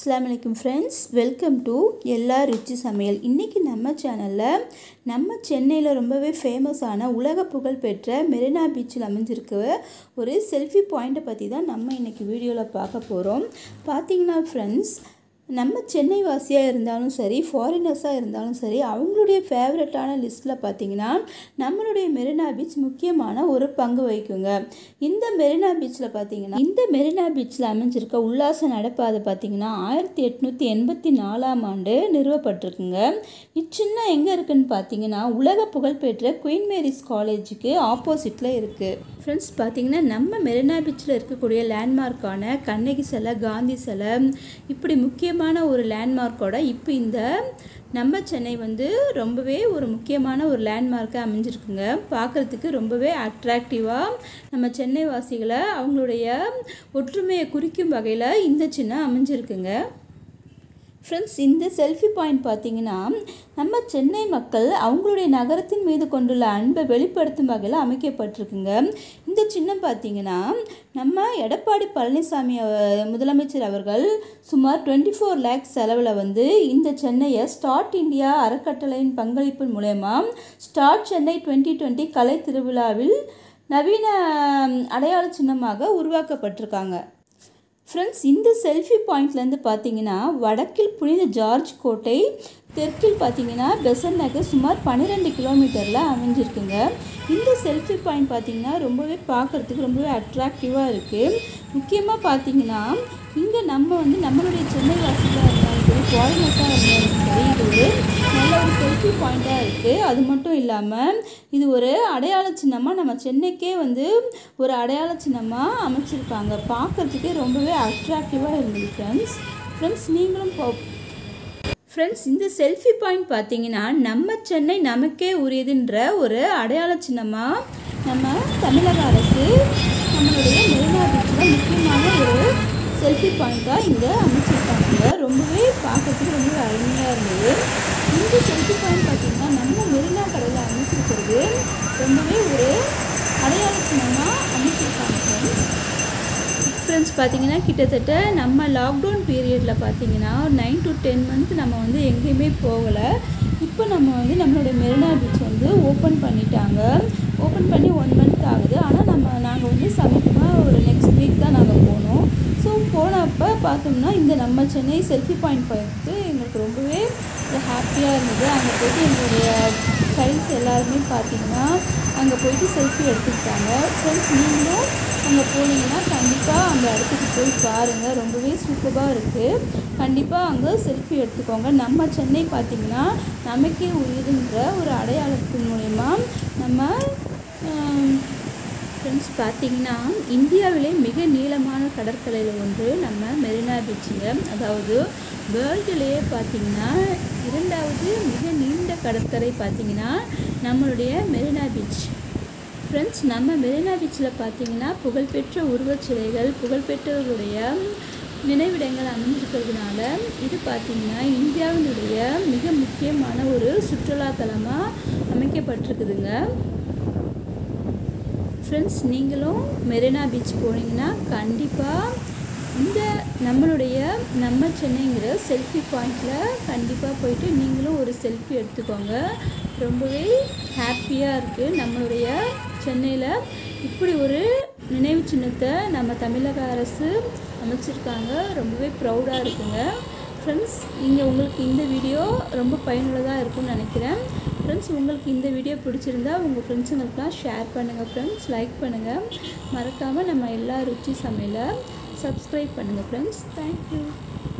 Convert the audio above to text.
அஸ்ஸலாமு அலைக்கும் friends welcome to எல்லா ருச்சி சமையல் இன்றைக்கி நம்ம சேனலில் நம்ம சென்னையில் ரொம்பவே ஃபேமஸான உலக புகழ் பெற்ற மெரினா பீச்சில் அமைஞ்சிருக்க ஒரு செல்ஃபி பாயிண்ட்டை பற்றி தான் நம்ம இன்றைக்கி வீடியோவில் பார்க்க போகிறோம் பார்த்தீங்கன்னா ஃப்ரெண்ட்ஸ் நம்ம சென்னை வாசியாக இருந்தாலும் சரி ஃபாரினர்ஸாக இருந்தாலும் சரி அவங்களுடைய ஃபேவரட்டான லிஸ்ட்டில் பார்த்தீங்கன்னா நம்மளுடைய மெரினா பீச் முக்கியமான ஒரு பங்கு வகிக்குங்க இந்த மெரினா பீச்சில் பார்த்தீங்கன்னா இந்த மெரினா பீச்சில் அமைஞ்சிருக்க உல்லாச நடப்பாதை பார்த்தீங்கன்னா ஆயிரத்தி எட்நூற்றி எண்பத்தி நாலாம் ஆண்டு நிறுவப்பட்டிருக்குங்க இச்சின்ன எங்கே இருக்குன்னு பார்த்தீங்கன்னா உலக புகழ்பெற்ற குயின் மேரிஸ் காலேஜுக்கு ஆப்போசிட்டில் இருக்குது ஃப்ரெண்ட்ஸ் பார்த்தீங்கன்னா நம்ம மெரினா பீச்சில் இருக்கக்கூடிய லேண்ட்மார்க்கான கண்ணகி சிலை காந்தி சிலை இப்படி முக்கியமான ஒரு லேண்ட்மார்க்கோட இப்போ இந்த நம்ம சென்னை வந்து ரொம்பவே ஒரு முக்கியமான ஒரு லேண்ட்மார்க்காக அமைஞ்சிருக்குங்க பார்க்குறதுக்கு ரொம்பவே அட்ராக்டிவாக நம்ம சென்னை வாசிகளை அவங்களுடைய ஒற்றுமையை குறிக்கும் வகையில் இந்த சின்னம் அமைஞ்சிருக்குங்க ஃப்ரெண்ட்ஸ் இந்த செல்ஃபி பாயிண்ட் பார்த்தீங்கன்னா நம்ம சென்னை மக்கள் அவங்களுடைய நகரத்தின் மீது கொண்டுள்ள அன்பை வெளிப்படுத்தும் வகையில் அமைக்கப்பட்டிருக்குங்க இந்த சின்னம் பார்த்தீங்கன்னா நம்ம எடப்பாடி பழனிசாமி அவ- முதலமைச்சர் அவர்கள் சுமார் டுவெண்ட்டி ஃபோர் லேக்ஸ் செலவில் வந்து இந்த சென்னையை ஸ்டார்ட் இந்தியா அறக்கட்டளையின் பங்களிப்பு மூலயமா ஸ்டார்ட் சென்னை டுவெண்ட்டி டுவெண்ட்டி கலை திருவிழாவில் நவீன அடையாள சின்னமாக உருவாக்கப்பட்டிருக்காங்க ஃப்ரெண்ட்ஸ் இந்த செல்ஃபி பாயிண்ட்லேருந்து பார்த்தீங்கன்னா வடக்கில் புனித ஜார்ஜ் கோட்டை தெற்கில் பார்த்தீங்கன்னா பெசன் நகர் சுமார் பன்னிரெண்டு கிலோமீட்டரில் அமைஞ்சிருக்குங்க இந்த செல்ஃபி பாயிண்ட் பார்த்தீங்கன்னா ரொம்பவே பார்க்குறதுக்கு ரொம்பவே அட்ராக்டிவாக இருக்குது முக்கியமாக பார்த்தீங்கன்னா இங்கே நம்ம வந்து நம்மளுடைய சென்னை வாசிகளாக இருந்தாலும் சரி ஃபாரினர்ஸாக இருந்தாலும் சரி இது ஒரு நல்ல ஒரு செல்ஃபி பாயிண்ட்டாக இருக்குது அது மட்டும் இல்லாமல் இது ஒரு அடையாள சின்னமாக நம்ம சென்னைக்கே வந்து ஒரு அடையாள சின்னமாக அமைச்சிருக்காங்க பார்க்குறதுக்கே ரொம்பவே அட்ராக்டிவாக இருந்தது ஃப்ரெண்ட்ஸ் ஃப்ரெண்ட்ஸ் நீங்களும் போ ஃப்ரெண்ட்ஸ் இந்த செல்ஃபி பாயிண்ட் பார்த்தீங்கன்னா நம்ம சென்னை நமக்கே உரியதுன்ற ஒரு அடையாள சின்னமாக நம்ம தமிழக அரசு நம்மளுடைய மெரினா பீச்சில் முக்கியமான ஒரு செல்ஃபி பாயிண்ட்டாக இங்கே அமைச்சிருக்காங்க ரொம்பவே பார்க்கறதுக்கு ரொம்பவே அருமையாக இருந்தது இந்த செல்ஃபி பாயிண்ட் பார்த்தீங்கன்னா நம்ம மெரினா கடையில் அமைச்சிருக்கிறது ரொம்பவே ஒரு அடையாள சின்னமாக அமைச்சிருக்காங்க ஃப்ரெண்ட்ஸ் ஃப்ரெண்ட்ஸ் பார்த்தீங்கன்னா கிட்டத்தட்ட நம்ம லாக்டவுன் பீரியடில் பார்த்தீங்கன்னா நைன் டு டென் மந்த் நம்ம வந்து எங்கேயுமே போகலை இப்போ நம்ம வந்து நம்மளுடைய மெரினா பீச் வந்து ஓப்பன் பண்ணிட்டாங்க ஓப்பன் பண்ணி ஒன் மந்த் ஆகுது ஆனால் நம்ம நாங்கள் வந்து சமீபமாக ஒரு நெக்ஸ்ட் வீக் தான் நாங்கள் போனோம் ஸோ போனப்போ பார்த்தோம்னா இந்த நம்ம சென்னை செல்ஃபி பாயிண்ட் பார்த்து எங்களுக்கு ரொம்பவே ஹாப்பியாக இருந்தது அங்கே போயிட்டு எங்களுடைய சைல்ட்ஸ் எல்லாருமே பார்த்தீங்கன்னா அங்கே போயிட்டு செல்ஃபி எடுத்துக்கிட்டாங்க ஃப்ரெண்ட்ஸ் நீங்களும் அங்கே போனீங்கன்னா கண்டிப்பாக அந்த இடத்துக்கு போய் பாருங்கள் ரொம்பவே சூப்பராக இருக்குது கண்டிப்பாக அங்கே செல்ஃபி எடுத்துக்கோங்க நம்ம சென்னை பார்த்திங்கன்னா நமக்கே உரியதுன்ற ஒரு அடையாளத்தின் மூலயமா நம்ம ஃப்ரெண்ட்ஸ் பார்த்தீங்கன்னா இந்தியாவிலே மிக நீளமான கடற்கரையில் ஒன்று நம்ம மெரினா பீச்சுங்க அதாவது வேர்ல்டுலேயே பார்த்தீங்கன்னா இரண்டாவது மிக நீண்ட கடற்கரை பார்த்தீங்கன்னா நம்மளுடைய மெரினா பீச் ஃப்ரெண்ட்ஸ் நம்ம மெரினா பீச்சில் பார்த்தீங்கன்னா புகழ்பெற்ற உருவச்சிலைகள் புகழ்பெற்றவர்களுடைய நினைவிடங்கள் அமைஞ்சிருக்கிறதுனால இது பார்த்தீங்கன்னா இந்தியாவினுடைய மிக முக்கியமான ஒரு சுற்றுலாத்தலமாக அமைக்கப்பட்டிருக்குதுங்க ஃப்ரெண்ட்ஸ் நீங்களும் மெரினா பீச் போனீங்கன்னா கண்டிப்பாக இந்த நம்மளுடைய நம்ம சென்னைங்கிற செல்ஃபி பாயிண்டில் கண்டிப்பாக போயிட்டு நீங்களும் ஒரு செல்ஃபி எடுத்துக்கோங்க ரொம்பவே ஹாப்பியாக இருக்குது நம்மளுடைய சென்னையில் இப்படி ஒரு நினைவு சின்னத்தை நம்ம தமிழக அரசு அமைச்சிருக்காங்க ரொம்பவே ப்ரௌடாக இருக்குங்க ஃப்ரெண்ட்ஸ் இங்கே உங்களுக்கு இந்த வீடியோ ரொம்ப பயனுள்ளதாக இருக்கும்னு நினைக்கிறேன் ஃப்ரெண்ட்ஸ் உங்களுக்கு இந்த வீடியோ பிடிச்சிருந்தா உங்கள் ஃப்ரெண்ட்ஸுங்களுக்குலாம் ஷேர் பண்ணுங்கள் ஃப்ரெண்ட்ஸ் லைக் பண்ணுங்கள் மறக்காமல் நம்ம எல்லா ருச்சி சமையலை சப்ஸ்கிரைப் பண்ணுங்கள் ஃப்ரெண்ட்ஸ் தேங்க்யூ